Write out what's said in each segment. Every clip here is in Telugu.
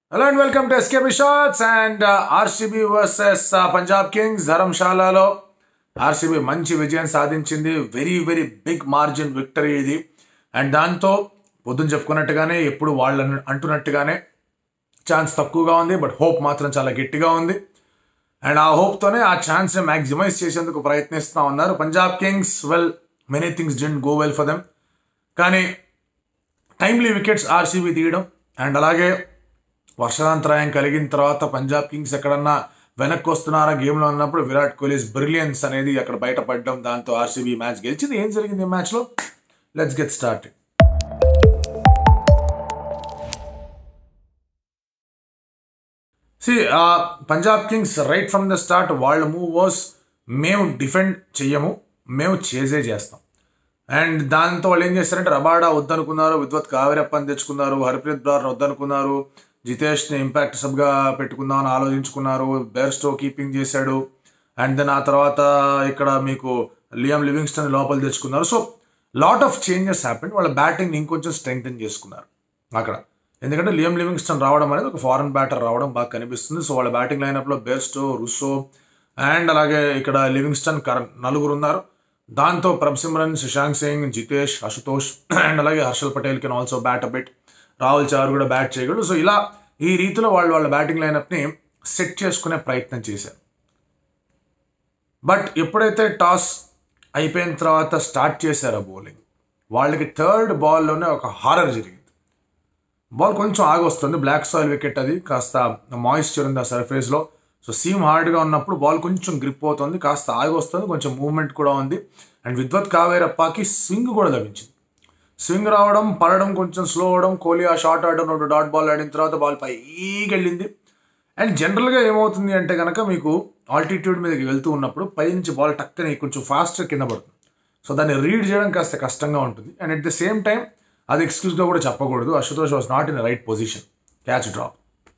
hello and welcome to SKB shots and RCB versus Punjab kings ధర్మశాలలో ఆర్సీబీ మంచి విజయం సాధించింది very very big margin victory ఇది అండ్ దాంతో పొద్దున చెప్పుకున్నట్టుగానే ఎప్పుడు వాళ్ళు అన్- అంటున్నట్టుగానే ఛాన్స్ తక్కువగా ఉంది బట్ హోప్ మాత్రం చాలా గట్టిగా ఉంది అండ్ ఆ హోప్తోనే ఆ ఛాన్స్ని మ్యాక్సిమైజ్ చేసేందుకు ప్రయత్నిస్తూ ఉన్నారు Punjab kings well many things didn't go well for them కానీ టైమ్లీ వికెట్స్ ఆర్సీబీ తీయడం అండ్ అలాగే వర్షాంతరాయం కలిగిన తర్వాత పంజాబ్ కింగ్స్ ఎక్కడన్నా వెనక్కి వస్తున్నారా గేమ్లో ఉన్నప్పుడు విరాట్ కోహ్లీస్ బ్రిలియన్స్ అనేది అక్కడ బయటపడడం దాంతో ఆర్సీబీ మ్యాచ్ గెలిచింది ఏం జరిగింది ఈ మ్యాచ్లో let's get start see Punjab kings right from the start వాళ్ళ మూవ్ వాస్ మేము డిఫెండ్ చెయ్యము మేము చేసే చేస్తాం అండ్ దాంతో వాళ్ళు ఏం చేస్తారంటే రబాడా వద్దనుకున్నారు విద్వత్ కావేరప్పని తెచ్చుకున్నారు హర్ప్రీత్ బ్రార్ వద్దనుకున్నారు జితేష్ని ఇంపాక్ట్ సబ్గా పెట్టుకుందామని ఆలోచించుకున్నారు బేర్స్టో కీపింగ్ చేశాడు అండ్ దెన్ ఆ తర్వాత ఇక్కడ మీకు లియామ్ లివింగ్స్టన్ లోపల తెచ్చుకున్నారు so lot of changes happen వాళ్ళ బ్యాటింగ్ ఇంకొంచెం స్ట్రెంగ్తన్ చేసుకున్నారు అక్కడ ఎందుకంటే లియం లివింగ్స్టన్ రావడం అనేది ఒక ఫారెన్ బ్యాటర్ రావడం బాగా కనిపిస్తుంది సో వాళ్ళ బ్యాటింగ్ లైనప్లో బెస్టో రుసో అండ్ అలాగే ఇక్కడ లివింగ్స్టన్ కరణ్ నలుగురు ఉన్నారు దాంతో ప్రభసిమ్రన్ శశాంక్ సింగ్ జితేష్ అశుతోష్ అండ్ అలాగే Harshal Patel can also bat bit Rahul Chahar కూడా బ్యాట్ చేయగలడు సో ఇలా ఈ రీతిలో వాళ్ళు వాళ్ళ బ్యాటింగ్ లైనప్ని సెట్ చేసుకునే ప్రయత్నం చేశారు బట్ ఎప్పుడైతే టాస్ అయిపోయిన తర్వాత స్టార్ట్ చేశారో బౌలింగ్ వాళ్ళకి థర్డ్ బాల్లోనే ఒక హారర్ జరిగింది బాల్ కొంచెం ఆగొస్తుంది బ్లాక్ సాయిల్ వికెట్ అది కాస్త మాయిశ్చర్ ఉంది ఆ సర్ఫేస్లో సో సీమ్ హార్డ్గా ఉన్నప్పుడు బాల్ కొంచెం గ్రిప్ అవుతుంది కాస్త ఆగొస్తుంది కొంచెం మూవ్మెంట్ కూడా ఉంది అండ్ విద్వత్ కావేరప్పకి స్వింగ్ కూడా లభించింది స్వింగ్ రావడం పడడం కొంచెం స్లో అవడం కోహ్లీ ఆ షార్ట్ ఆడడం రెండు డాట్ బాల్ ఆడిన తర్వాత బాల్ పైకి వెళ్ళింది అండ్ జనరల్గా ఏమవుతుంది అంటే కనుక మీకు ఆల్టిట్యూడ్ మీదకి వెళ్తూ ఉన్నప్పుడు పై నుంచి బాల్ టక్కని కొంచెం ఫాస్ట్ కింద పడుతుంది సో దాన్ని రీడ్ చేయడం కాస్త కష్టంగా ఉంటుంది and at the same time అది ఎక్స్క్యూజ్గా కూడా చెప్పకూడదు Ashutosh was not in right position catch drop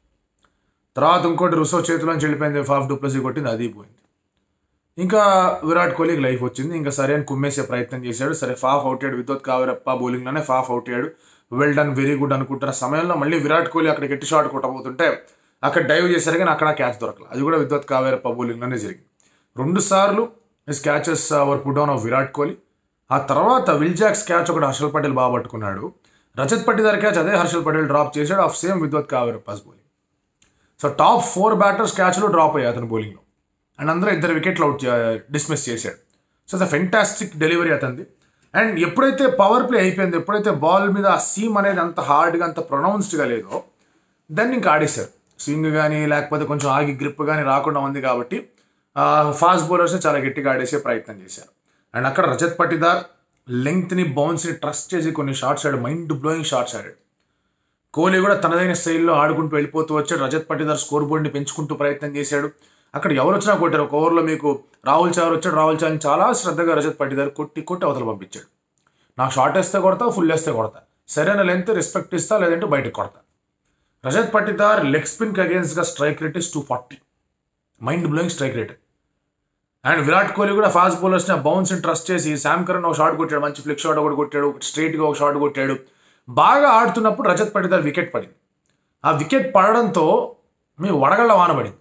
తర్వాత ఇంకోటి రుసో చేతిలోంచి వెళ్ళిపోయింది ఫాఫ్ డూప్లసీ కొట్టింది అది పోయింది ఇంకా విరాట్ కోహ్లీకి లైఫ్ వచ్చింది ఇంకా సరే అని కుమ్మేసే ప్రయత్నం చేశాడు సరే ఫాఫ్ అవుట్ అయ్యాడు విద్వత్ కావరప్ప బౌలింగ్లోనే ఫాఫ్ అవుట్ అయ్యాడు వెల్ డన్ వెరీ గుడ్ అనుకుంటున్న సమయంలో మళ్ళీ విరాట్ కోహ్లీ అక్కడ గట్టి షాట్ కొట్టబోతుంటే అక్కడ డైవ్ చేశారు కానీ అక్కడ క్యాచ్ దొరకలేదు అది కూడా విద్వత్ కావేరప్ప బౌలింగ్లోనే జరిగింది రెండు సార్లు miss catches were put down of Virat Kohli ఆ తర్వాత విల్ జాక్స్ క్యాచ్ ఒకటి హర్షల్ పటేల్ బాగా పట్టుకున్నాడు రజత్ పట్టిదార్ క్యాచ్ అదే హర్షల్ పటేల్ డ్రాప్ చేశాడు ఆఫ్ సేమ్ విద్వత్ కావేరప్పస్ bowling so top four batters క్యాచ్లో డ్రాప్ అయ్యాయి అతని బౌలింగ్లో అండ్ అందరూ ఇద్దరు వికెట్లు అవుట్ డిస్మిస్ చేశాడు సో ద ఫెంటాస్టిక్ డెలివరీ అతనిది అండ్ ఎప్పుడైతే పవర్ ప్లే అయిపోయింది ఎప్పుడైతే బాల్ మీద ఆ సీమ్ అనేది అంత హార్డ్గా అంత ప్రొనౌన్స్డ్గా లేదో దాన్ని ఇంకా ఆడేశారు స్వింగ్ కానీ లేకపోతే కొంచెం ఆగి గ్రిప్ కానీ రాకుండా ఉంది కాబట్టి ఫాస్ట్ బౌలర్స్ చాలా గట్టిగా ఆడేసే ప్రయత్నం చేశారు అండ్ అక్కడ రజత్ పట్టిదార్ లెంగ్త్ని బౌన్స్ని ట్రస్ట్ చేసి కొన్ని షార్ట్స్ ఆడాడు మైండ్ బ్లోయింగ్ షార్ట్స్ ఆడాడు కోహ్లీ కూడా తనదైన స్టైల్లో ఆడుకుంటూ వెళ్ళిపోతూ వచ్చాడు రజత్ పట్టిదార్ స్కోర్ బోర్డ్ని పెంచుకుంటూ ప్రయత్నం చేశాడు అక్కడ ఎవరు వచ్చినా కొట్టారు ఒక ఓవర్లో మీకు రాహుల్ చార్ వచ్చాడు రాహుల్ చార్ని చాలా శ్రద్ధగా రజత్ పట్టిదార్ కొట్టి కొట్టి అవతల పంపించాడు నాకు షార్ట్ వేస్తే కొడతా ఫుల్ వేస్తే కొడతా సరైన లెంత్ రెస్పెక్ట్ ఇస్తా లేదంటే బయటకు కొడతా రజత్ పట్టిదార్ లెగ్ స్పిన్కి అగేన్స్ట్గా strike rate is two forty mind blowing strike rate and Virat Kohli కూడా ఫాస్ట్ బౌలర్స్ని బౌన్స్ ట్రస్ట్ చేసి శామ్ కరణ్ ఒక షాట్ కొట్టాడు మంచి ఫ్లిక్ షాట్ ఒకటి కొట్టాడు స్ట్రైట్గా ఒక షాట్ కొట్టాడు బాగా ఆడుతున్నప్పుడు రజత్ పట్టిదార్ వికెట్ పడింది ఆ వికెట్ పడడంతో మీకు వడగళ్ళ వాన పడింది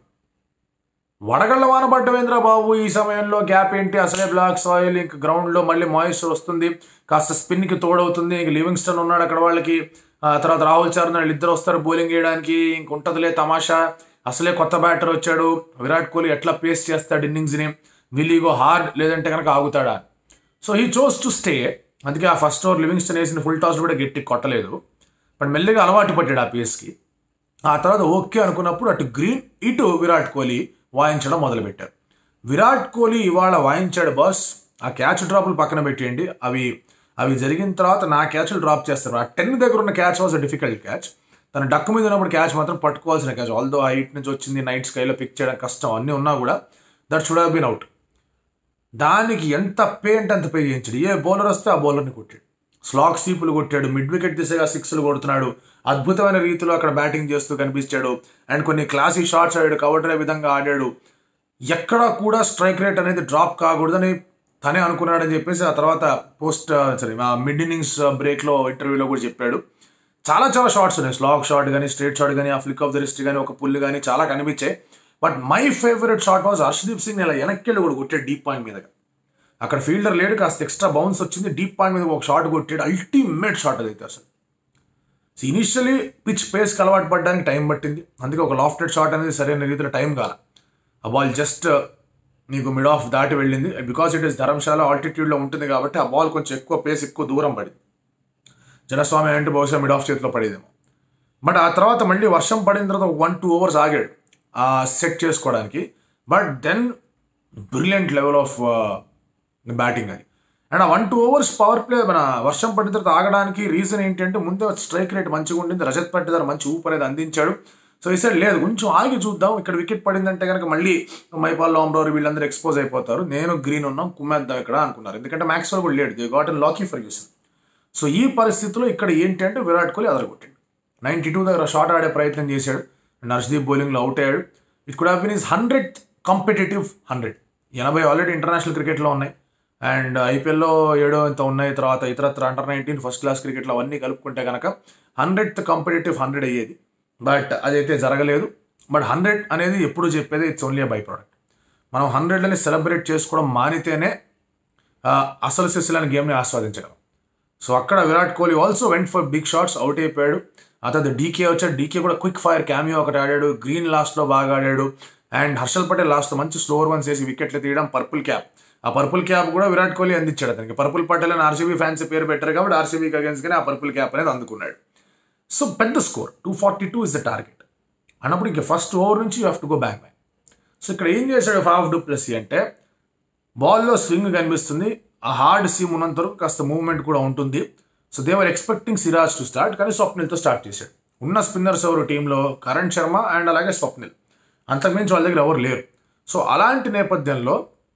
వడగళ్ళ వాన పడ్డమేంద్ర బాబు ఈ సమయంలో గ్యాప్ ఏంటి అసలే బ్లాక్ సాయిల్ ఇంక గ్రౌండ్లో మళ్ళీ మాయిశ్చర్ వస్తుంది కాస్త స్పిన్కి తోడవుతుంది ఇంక లివింగ్స్టన్ ఉన్నాడు అక్కడ వాళ్ళకి ఆ తర్వాత రాహుల్ చార్ ఉన్నాడు ఇద్దరు వస్తారు బౌలింగ్ వేయడానికి ఇంక ఉంటుందిలే తమాషా అసలే కొత్త బ్యాటర్ వచ్చాడు విరాట్ కోహ్లీ ఎట్లా పేస్ చేస్తాడు ఇన్నింగ్స్ని విలీగో హార్డ్ లేదంటే కనుక ఆగుతాడా so he chose to stay అందుకే ఆ ఫస్ట్ ఓవర్ లివింగ్స్టన్ వేసిన ఫుల్ టాస్ కూడా గట్టి కొట్టలేదు బట్ మెల్లిగా అలవాటు పడ్డాడు ఆ పేస్కి ఆ తర్వాత ఓకే అనుకున్నప్పుడు అటు గ్రీన్ ఇటు విరాట్ కోహ్లీ వాయించడం మొదలుపెట్టారు విరాట్ కోహ్లీ ఇవాళ వాయించాడు బాస్ ఆ క్యాచ్ డ్రాప్లు పక్కన పెట్టేయండి అవి అవి జరిగిన తర్వాత నా క్యాచ్లు డ్రాప్ చేస్తారు ఆ టెన్ దగ్గర ఉన్న క్యాచ్ వాజ్ డిఫికల్ట్ క్యాచ్ తన డక్కు మీద ఉన్నప్పుడు క్యాచ్ మాత్రం పట్టుకోవాల్సిన క్యాచ్ ఆల్దో హైట్ నుంచి వచ్చింది నైట్ స్కైలో పిక్ చేయడం కష్టం అన్నీ ఉన్నా కూడా that should have been out దానికి ఎంత పే అంటే అంత పే చేయించాడు ఏ బౌలర్ వస్తే ఆ బౌలర్ని కొట్టాడు స్లాక్ స్వీపులు కొట్టాడు మిడ్ వికెట్ దిశగా సిక్స్లు కొడుతున్నాడు అద్భుతమైన రీతిలో అక్కడ బ్యాటింగ్ చేస్తూ కనిపించాడు అండ్ కొన్ని క్లాసీ షాట్స్ ఆడాడు కవర్ డ్రైవ్ విధంగా ఆడాడు ఎక్కడా కూడా స్ట్రైక్ రేట్ అనేది డ్రాప్ కాకూడదని తనే అనుకున్నాడని చెప్పేసి ఆ తర్వాత పోస్ట్ సారీ మిడ్ ఇన్నింగ్స్ బ్రేక్లో ఇంటర్వ్యూలో కూడా చెప్పాడు చాలా చాలా షార్ట్స్ ఉన్నాయి స్లాగ్ షాట్ కానీ స్ట్రేట్ షాట్ కానీ ఆ ఫ్లిక్ ఆఫ్ ద రిస్ట్ కానీ ఒక పుల్ కానీ చాలా కనిపించాయి but my favourite shot was Harshdeep Singh ఇలా వెనక్కి వెళ్ళి కూడా కొట్టాడు డీప్ పాయింట్ మీదగా అక్కడ ఫీల్డర్ లేడు కాస్త ఎక్స్ట్రా బౌన్స్ వచ్చింది డీప్ పాయింట్ మీద ఒక షాట్ కొట్టాడు అల్టిమేట్ షాట్ అది అయితే అసలు సో ఇనిషియలీ పిచ్ పేస్కి అలవాటు పడడానికి టైం పట్టింది అందుకే ఒక లాఫ్టెడ్ షాట్ అనేది సరైన రీతిలో టైం కాల ఆ బాల్ జస్ట్ నీకు మిడ్ ఆఫ్ దాటి వెళ్ళింది బికాస్ ఇట్ ఇస్ ధర్మశాల ఆల్టిట్యూడ్లో ఉంటుంది కాబట్టి ఆ బాల్ కొంచెం ఎక్కువ పేస్ ఎక్కువ దూరం పడింది జనస్వామి అంటే బహుశా మిడ్ ఆఫ్ చేతిలో పడేదేమో బట్ ఆ తర్వాత మళ్ళీ వర్షం పడిన తర్వాత ఒక వన్ టూ అవర్స్ ఆగాడు ఆ సెట్ చేసుకోవడానికి but then brilliant level of batting అది అండ్ ఆ one two hours power play మన వర్షం పడిన తర్వాత ఆగడానికి రీజన్ ఏంటంటే ముందే స్ట్రైక్ రేట్ మంచిగా ఉండింది రజత్ పట్టిదారు మంచి ఊపు అనేది అందించాడు సో ఈసారి లేదు కొంచెం ఆగి చూద్దాం ఇక్కడ వికెట్ పడిందంటే కనుక మళ్ళీ మైపాల్ లాంబ్రోర్ వీళ్ళందరూ ఎక్స్పోజ్ అయిపోతారు నేను గ్రీన్ ఉన్నాం కుమ్మేద్దాం ఇక్కడ అనుకున్నారు ఎందుకంటే మ్యాక్స్వెల్ కూడా లేడు they got and Lockie Ferguson so ఈ పరిస్థితిలో ఇక్కడ ఏంటి అంటే విరాట్ కోహ్లీ అదరగొట్టాడు నైంటీ టూ దగ్గర షాట్ ఆడే ప్రయత్నం చేశాడు అండ్ హర్షదీప్ బౌలింగ్లో అవుట్ అయ్యాడు it could have been his hundred competitive hundred ఎనభై ఆల్రెడీ ఇంటర్నేషనల్ క్రికెట్లో ఉన్నాయి అండ్ ఐపీఎల్లో ఏడో ఇంత ఉన్నాయి తర్వాత ఇతరత్ర అండర్ నైన్టీన్ ఫస్ట్ క్లాస్ క్రికెట్లో అవన్నీ కలుపుకుంటే కనుక హండ్రెడ్ కంపిటేటివ్ హండ్రెడ్ అయ్యేది బట్ అదైతే జరగలేదు బట్ హండ్రెడ్ అనేది ఎప్పుడు చెప్పేది ఇట్స్ ఓన్లీ బై ప్రోడక్ట్ మనం హండ్రెడ్లని సెలబ్రేట్ చేసుకోవడం మానితేనే ఆ, అసలు సిసిలని గేమ్ని ఆస్వాదించగలం సో అక్కడ Virat Kohli also went for big shots out అయిపోయాడు ఆ తర్వాత డీకే వచ్చాడు డీకే కూడా క్విక్ ఫైర్ క్యామియో ఒకటి ఆడాడు గ్రీన్ లాస్ట్లో బాగా ఆడాడు అండ్ హర్షల్ పటేల్ లాస్ట్లో మంచి స్లోవర్ వన్స్ వేసి వికెట్లు తీయడం పర్పుల్ క్యాప్ ఆ పర్పుల్ క్యాప్ కూడా విరాట్ కోహ్లీ అందించాడు అతనికి పర్పుల్ పటేల్ అని ఆర్సీబీ ఫ్యాన్స్ పేరు పెట్టారు కాబట్టి ఆర్సీబీకి అగేన్స్ కానీ ఆ పర్పుల్ క్యాప్ అనేది అందుకున్నాడు సో పెద్ద score two forty two is the target అన్నప్పుడు ఇంక ఫస్ట్ ఓవర్ నుంచి you have to go back back so ఇక్కడ ఏం చేశాడు ఫాఫ్ డూప్లెసీ అంటే బాల్లో స్వింగ్ కనిపిస్తుంది ఆ హార్డ్ సీమ్ ఉన్నంత వరకు కాస్త మూవ్మెంట్ కూడా ఉంటుంది so they were expecting Siraj to start కానీ స్వప్నిల్తో స్టార్ట్ చేశాడు ఉన్న స్పిన్నర్స్ ఎవరు టీంలో కరణ్ శర్మ అండ్ అలాగే స్వప్నిల్ అంతకుమించి వాళ్ళ దగ్గర ఎవరు లేరు సో అలాంటి నేపథ్యంలో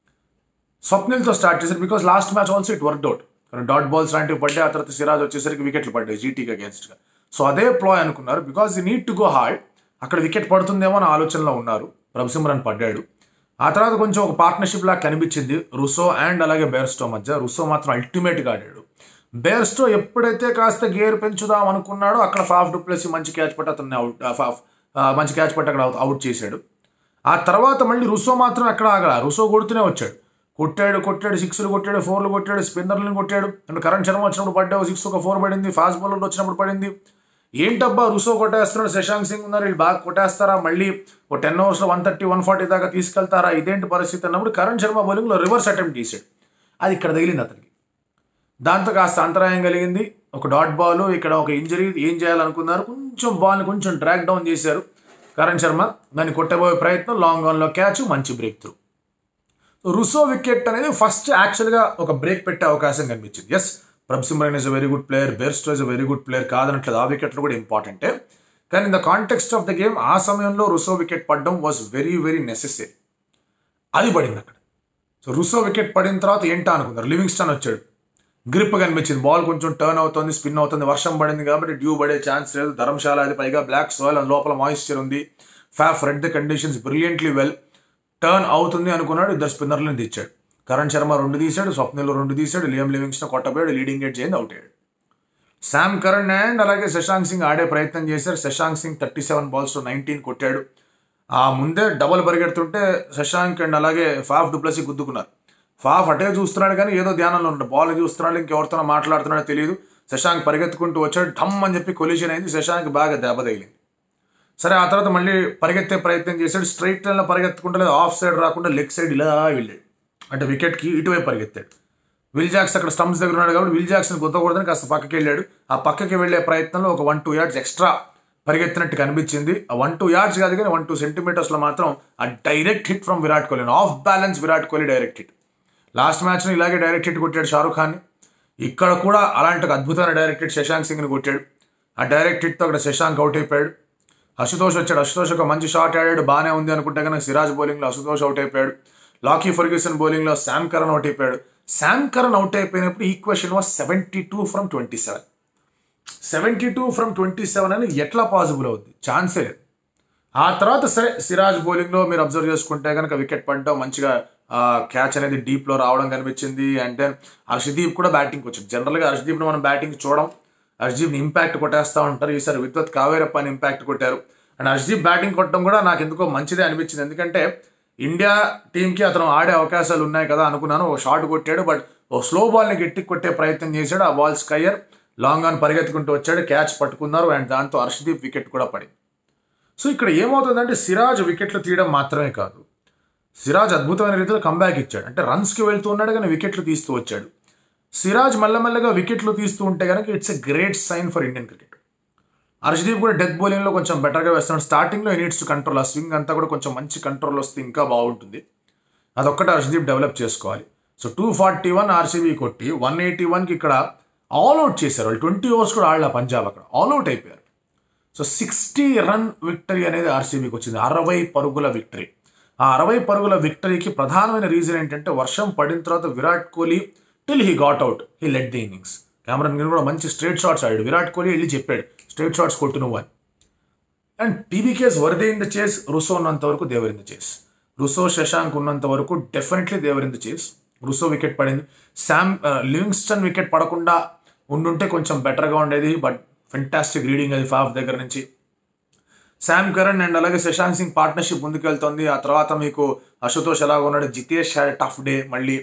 స్వప్నిల్తో స్టార్ట్ చేశారు because last match also it work out dot balls లాంటివి పడ్డాయి ఆ తర్వాత సిరాజ్ వచ్చేసరికి వికెట్లు పడ్డాయి జీటీకి అగేన్స్ట్గా సో అదే ప్లాయ్ అనుకున్నారు because you need to go hard అక్కడ వికెట్ పడుతుందేమో అని ఆలోచనలో ఉన్నారు ప్రభసిమ్రన్ పడ్డాడు ఆ తర్వాత కొంచెం ఒక పార్ట్నర్షిప్ లాగా కనిపించింది రుసో అండ్ అలాగే బేర్స్టో మధ్య రుసో మాత్రం అల్టిమేట్గా ఆడాడు బేర్స్టో ఎప్పుడైతే కాస్త గేర్ పెంచుదాం అనుకున్నాడో అక్కడ ఫాఫ్ డూప్లెసి మంచి క్యాచ్ పట్టి అతన్ని అవుట్ ఫాఫ్ మంచి క్యాచ్ పట్టి అక్కడ అవుట్ చేశాడు ఆ తర్వాత మళ్ళీ రుసో మాత్రం ఎక్కడ ఆగల రుసో కొడుతూనే వచ్చాడు కొట్టాడు కొట్టాడు సిక్స్లు కొట్టాడు ఫోర్లు కొట్టాడు స్పిన్నర్లను కొట్టాడు అండ్ కరణ్ శర్మ వచ్చినప్పుడు పడ్డావు సిక్స్ ఒక ఫోర్ పడింది ఫాస్ట్ బౌలర్ వచ్చినప్పుడు పడింది ఏంటబ్బా రుసో కొట్టేస్తున్నాడు శశాంక్ సింగ్ ఉన్నారు వీళ్ళు బాగా కొట్టేస్తారా మళ్ళీ ఒక టెన్ అవర్స్లో వన్ థర్టీ వన్ ఫార్టీ దాకా తీసుకెళ్తారా ఇదేంటి పరిస్థితి అన్నప్పుడు కరణ్ శర్మ బౌలింగ్లో రివర్స్ అటెంప్ట్ చేశాడు అది ఇక్కడ తగిలింది అతనికి దాంతో కాస్త అంతరాయం కలిగింది ఒక డాట్ బాల్ ఇక్కడ ఒక ఇంజరీ ఏం చేయాలనుకున్నారు కొంచెం బాల్ని కొంచెం ట్రాక్ డౌన్ చేశారు కరణ్ శర్మ దాన్ని కొట్టబోయే ప్రయత్నం లాంగ్ ఆన్లో క్యాచ్ మంచి బ్రేక్ త్రూ రుసో వికెట్ అనేది ఫస్ట్ యాక్చువల్గా ఒక బ్రేక్ పెట్టే అవకాశం కనిపించింది yes Prabhsimran is a very good player Bairstow is a very good player కాదనట్లేదు ఆ వికెట్లు కూడా ఇంపార్టెంటే కానీ in the context of the game ఆ సమయంలో రుసో వికెట్ పడడం వాజ్ వెరీ వెరీ నెసెసరీ అది పడింది అక్కడ సో రుసో వికెట్ పడిన తర్వాత ఏంటా అనుకున్నారు లివింగ్స్టన్ వచ్చాడు గ్రిప్ కనిపించింది బాల్ కొంచెం టర్న్ అవుతుంది స్పిన్ అవుతుంది వర్షం పడింది కాబట్టి డ్యూ పడే ఛాన్స్ లేదు ధర్మశాల అది పైగా బ్లాక్ సాయిల్ అది లోపల మాయిశ్చర్ ఉంది Faf read the conditions brilliantly well turn అవుతుంది అనుకున్నాడు ఇద్దరు స్పిన్నర్లను తెచ్చాడు కరణ్ శర్మ రెండు తీశాడు స్వప్నిల్ రెండు తీశాడు లియం లివింగ్స్టన్ కొట్టబోయాడు లీడింగ్ గేట్ చేయండి అవుట్ అయ్యాడు శామ్ కరణ్ అండ్ అలాగే శశాంక్ సింగ్ ఆడే ప్రయత్నం చేశారు Shashank Singh thirty seven balls nineteen కొట్టాడు ఆ ముందే డబల్ పరిగెడుతుంటే శశాంక్ అండ్ అలాగే ఫాఫ్ డుప్లసి గుద్దుకున్నారు ఫాఫ్ అటే చూస్తున్నాడు కానీ ఏదో ధ్యానంలో ఉంటాడు బాల్ చూస్తున్నాడు ఇంకెవరితో మాట్లాడుతున్నాడో తెలియదు శశాంక్ పరిగెత్తుకుంటూ వచ్చాడు ఠమ్ అని చెప్పి కొలిషన్ అయింది శశాంక్ బాగా దెబ్బ తగిలింది సరే ఆ తర్వాత మళ్ళీ పరిగెత్తే ప్రయత్నం చేశాడు స్ట్రైట్ లైన్లో పరిగెత్తకుండా లేదా ఆఫ్ సైడ్ రాకుండా లెగ్ సైడ్ ఇలా వెళ్ళాడు అంటే వికెట్కి ఇటువైపు పరిగెత్తాడు విల్ జాక్స్ అక్కడ స్టంప్స్ దగ్గర ఉన్నాడు కాబట్టి విల్ జాక్స్ని గుద్దకూడదని కాస్త పక్కకి వెళ్ళాడు ఆ పక్కకి వెళ్ళే ప్రయత్నంలో ఒక వన్ టూ యార్డ్స్ ఎక్స్ట్రా పరిగెత్తినట్టు కనిపించింది ఆ వన్ టూ యార్డ్స్ కాదు కానీ వన్ టూ సెంటీమీటర్స్లో మాత్రం ఆ direct hit from Virat Kohli off balance Virat Kohli direct hit last మ్యాచ్లో ఇలాగే డైరెక్ట్ హిట్ కొట్టాడు షారుఖ్ ఖాన్ని ఇక్కడ కూడా అలాంటి ఒక అద్భుతమైన డైరెక్ట్ హిట్ శశాంక్ సింగ్ని కొట్టాడు ఆ డైరెక్ట్ హిట్తో అక్కడ శశాంక్ అవుట్ అయిపోయాడు అశుతోష్ వచ్చాడు అశుతోష్ ఒక మంచి షాట్ ఆడాడు బాగానే ఉంది అనుకుంటే కనుక సిరాజ్ బౌలింగ్లో అశుతోష్ అవుట్ అయిపోయాడు లాకీ ఫర్గ్యూసన్ బౌలింగ్లో శామ్ కరణ్ అవుట్ అయిపోయాడు శామ్ కరణ్ అవుట్ అయిపోయినప్పుడు equation was seventy two from twenty seven seventy two from twenty seven అని ఎట్లా పాసిబుల్ అవుద్ది ఛాన్సే లేదు ఆ తర్వాత సరే సిరాజ్ బౌలింగ్లో మీరు అబ్జర్వ్ చేసుకుంటే కనుక వికెట్ పడడం మంచిగా క్యాచ్ అనేది డీప్లో రావడం కనిపించింది అండ్ దెన్ హర్షదీప్ కూడా బ్యాటింగ్కి వచ్చింది జనరల్గా హర్షదీప్ని మనం బ్యాటింగ్ చూడం హర్షదీప్ని ఇంపాక్ట్ కొట్టేస్తూ ఉంటారు ఈసారి విద్వత్ కావేరప్ప అని ఇంపాక్ట్ కొట్టారు అండ్ హర్షదీప్ బ్యాటింగ్ కొట్టడం కూడా నాకు ఎందుకో మంచిదే అనిపించింది ఎందుకంటే ఇండియా టీంకి అతను ఆడే అవకాశాలు ఉన్నాయి కదా అనుకున్నాను ఒక షాట్ కొట్టాడు బట్ ఓ స్లో బాల్ని గట్టి కొట్టే ప్రయత్నం చేశాడు ఆ బాల్ స్కయ్యర్ లాంగ్ ఆన్ పరిగెత్తుకుంటూ వచ్చాడు క్యాచ్ పట్టుకున్నారు అండ్ దాంతో హర్షదీప్ వికెట్ కూడా పడింది సో ఇక్కడ ఏమవుతుందంటే సిరాజ్ వికెట్లు తీయడం మాత్రమే కాదు సిరాజ్ అద్భుతమైన రీతిలో కంబ్యాక్ ఇచ్చాడు అంటే రన్స్కి వెళ్తూ ఉన్నాడు కానీ వికెట్లు తీస్తూ వచ్చాడు సిరాజ్ మెల్లమెల్లగా వికెట్లు తీస్తూ ఉంటే కనుక it's a great sign for Indian cricket Harshdeep కూడా డెత్ బౌలింగ్లో కొంచెం బెటర్గా వేస్తున్నాడు స్టార్టింగ్లో నీడ్స్ టు కంట్రోల్ ఆ స్వింగ్ అంతా కూడా కొంచెం మంచి కంట్రోల్ వస్తే ఇంకా బాగుంటుంది అదొక్కటి హర్షదీప్ డెవలప్ చేసుకోవాలి so two forty one RCB కొట్టి వన్ ఎయిటీ వన్కి ఇక్కడ ఆల్అవుట్ చేశారు వాళ్ళు ట్వంటీ ఓవర్స్ కూడా ఆడలే పంజాబ్ అక్కడ ఆల్అవుట్ అయిపోయారు సో సిక్స్టీ రన్ విక్టరీ అనేది ఆర్సీబీకి వచ్చింది అరవై పరుగుల విక్టరీ ఆ అరవై పరుగుల విక్టరీకి ప్రధానమైన రీజన్ ఏంటంటే వర్షం పడిన తర్వాత Virat Kohli till he got out he let the innings Cameron Green కూడా మంచి స్ట్రేట్ షాట్స్ ఆడాడు విరాట్ కోహ్లీ వెళ్ళి చెప్పాడు స్ట్రేట్ షాట్స్ కొట్టు నువ్వు అని అండ్ టీబీకేస్ వరదే ఇన్ ద చేస్ రుసో ఉన్నంత వరకు they were in the chase Rossouw Shashank ఉన్నంత వరకు definitely they were in the chase Rossouw wicket పడింది శామ్ లివింగ్స్టన్ వికెట్ పడకుండా ఉండుంటే కొంచెం బెటర్గా ఉండేది బట్ ఫెంటాస్టిక్ రీడింగ్ అది ఫాఫ్ దగ్గర నుంచి శామ్ కరణ్ అండ్ అలాగే శశాంక్ సింగ్ పార్ట్నర్షిప్ ముందుకెళ్తుంది ఆ తర్వాత మీకు అశుతోష్ ఎలాగ ఉన్నాడు జితేష్ హ్యాడ్ టఫ్ డే మళ్ళీ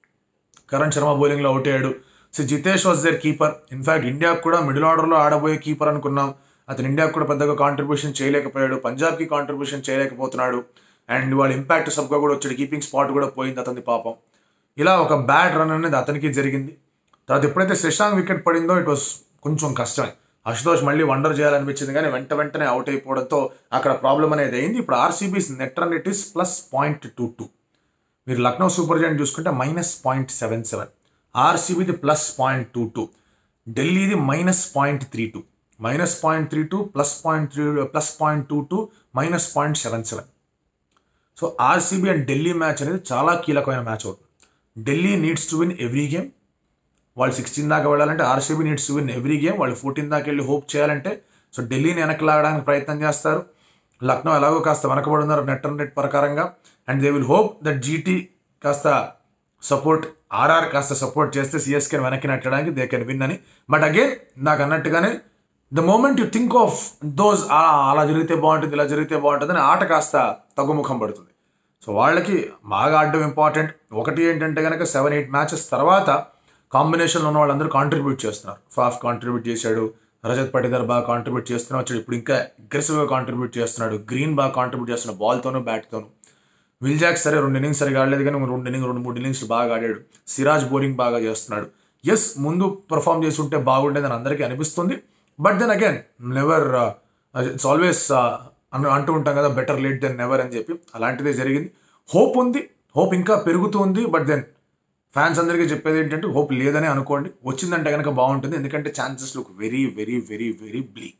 కరణ్ శర్మ బౌలింగ్లో అవుట్ అయ్యాడు so Jitesh was there keeper in fact ఇండియాకు కూడా మిడిల్ ఆర్డర్లో ఆడబోయే కీపర్ అనుకున్నాం అతను ఇండియాకు కూడా పెద్దగా కాంట్రిబ్యూషన్ చేయలేకపోయాడు పంజాబ్కి కాంట్రిబ్యూషన్ చేయలేకపోతున్నాడు అండ్ వాళ్ళ ఇంపాక్ట్ సబ్గా కూడా వచ్చాడు కీపింగ్ స్పాట్ కూడా పోయింది అతని పాపం ఇలా ఒక బ్యాడ్ రన్ అనేది అతనికి జరిగింది తర్వాత ఎప్పుడైతే శశాంక్ వికెట్ పడిందో ఇట్ వాస్ కొంచెం కష్టమే అశుతోష్ మళ్ళీ వండర్ చేయాలనిపించింది కానీ వెంట వెంటనే అవుట్ అయిపోవడంతో అక్కడ ప్రాబ్లం అనేది అయింది ఇప్పుడు RCB's net run it is plus point two two మీరు లక్నో సూపర్ జైంట్ చూసుకుంటే మైనస్ పాయింట్ సెవెన్ సెవెన్ ఆర్సీబీది ప్లస్ పాయింట్ టూ టూ ఢిల్లీది minus point three two minus point three two plus point three plus point two two minus point seven seven so RCB and Delhi match అనేది చాలా కీలకమైన మ్యాచ్ అవుతుంది Delhi needs to win every game వాళ్ళు సిక్స్టీన్ దాకా వెళ్ళాలంటే RCB needs to win every game వాళ్ళు ఫోర్టీన్ దాకా వెళ్ళి హోప్ చేయాలంటే సో ఢిల్లీని వెనక్కి లాగడానికి ప్రయత్నం చేస్తారు లక్నో ఎలాగో కాస్త వెనకబడి ఉన్నారు నెట్ రన్ రేట్ ప్రకారంగా and they will hope that GT కాస్త సపోర్ట్ ఆర్ఆర్ కాస్త సపోర్ట్ చేస్తే సిఎస్కేని వెనక్కి నెట్టడానికి దే కెన్ విన్ అని బట్ అగైన్ నాకు అన్నట్టుగానే the moment you think of those అలా జరిగితే బాగుంటుంది ఇలా జరిగితే బాగుంటుంది అని ఆట కాస్త తగ్గుముఖం పడుతుంది సో వాళ్ళకి బాగా ఆడడం ఇంపార్టెంట్ ఒకటి ఏంటంటే కనుక సెవెన్ ఎయిట్ మ్యాచెస్ తర్వాత కాంబినేషన్లో ఉన్న వాళ్ళందరూ కాంట్రిబ్యూట్ చేస్తున్నారు ఫాఫ్ కాంట్రిబ్యూట్ చేశాడు రజత్ పటిదర్ బాగా కాంట్రిబ్యూట్ చేస్తున్నా వచ్చాడు ఇప్పుడు ఇంకా అగ్రెసివ్గా కాంట్రిబ్యూట్ చేస్తున్నాడు గ్రీన్ బాగా కాంట్రిబ్యూట్ చేస్తున్నాడు బాల్తోనూ బ్యాట్తోనూ విల్ జాక్ సరే రెండు ఇన్నింగ్స్ సరిగా ఆడలేదు కానీ రెండు ఇన్నింగ్ రెండు మూడు ఇన్నింగ్స్ బాగా ఆడాడు సిరాజ్ బౌలింగ్ బాగా చేస్తున్నాడు ఎస్ ముందు పర్ఫామ్ చేసి ఉంటే బాగుండేదని అందరికీ అనిపిస్తుంది but then again never it's always అంటూ ఉంటాం కదా బెటర్ లేట్ దెన్ నెవర్ అని చెప్పి అలాంటిదే జరిగింది హోప్ ఉంది హోప్ ఇంకా పెరుగుతూ ఉంది బట్ దెన్ ఫ్యాన్స్ అందరికీ చెప్పేది ఏంటంటే హోప్ లేదని అనుకోండి వచ్చిందంటే కనుక బాగుంటుంది ఎందుకంటే chances look very very very very bleak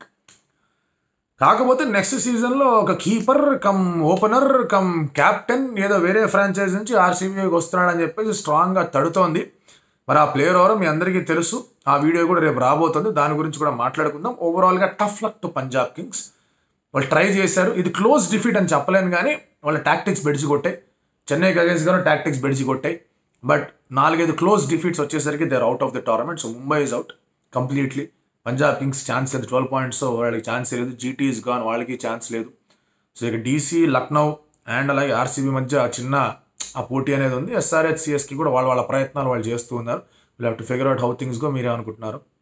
కాకపోతే నెక్స్ట్ సీజన్లో ఒక keeper cum opener cum captain ఏదో వేరే ఫ్రాంచైజ్ నుంచి ఆర్సీబీకి వస్తున్నాడని చెప్పేసి స్ట్రాంగ్గా తడుతోంది మరి ఆ ప్లేయర్ ఎవరో మీ అందరికీ తెలుసు ఆ వీడియో కూడా రేపు రాబోతుంది దాని గురించి కూడా మాట్లాడుకుందాం ఓవరాల్గా tough luck to Punjab Kings వాళ్ళు ట్రై చేశారు ఇది క్లోజ్ డిఫీట్ అని చెప్పలేను కానీ వాళ్ళ టాక్టిక్స్ బెడిచి కొట్టాయి చెన్నై అగేన్స్ గాను టాక్టిక్స్ బెడిచి కొట్టాయి బట్ నాలుగైదు క్లోజ్ డిఫీట్స్ వచ్చేసరికి they're out of the tournament so Mumbai is out completely Punjab Kings chance లేదు ట్వెల్వ్ పాయింట్స్ వాళ్ళకి ఛాన్స్ లేదు జీటీ ఇస్ గాన్ వాళ్ళకి ఛాన్స్ లేదు సో ఇక డీసీ లక్నో అండ్ అలాగే ఆర్సీబీ మధ్య చిన్న ఆ పోటీ అనేది ఉంది ఎస్ఆర్హెచ్ సిఎస్కి కూడా వాళ్ళ వాళ్ళ ప్రయత్నాలు వాళ్ళు చేస్తూ ఉన్నారు will have to figure out how things go మీరే అనుకుంటున్నారు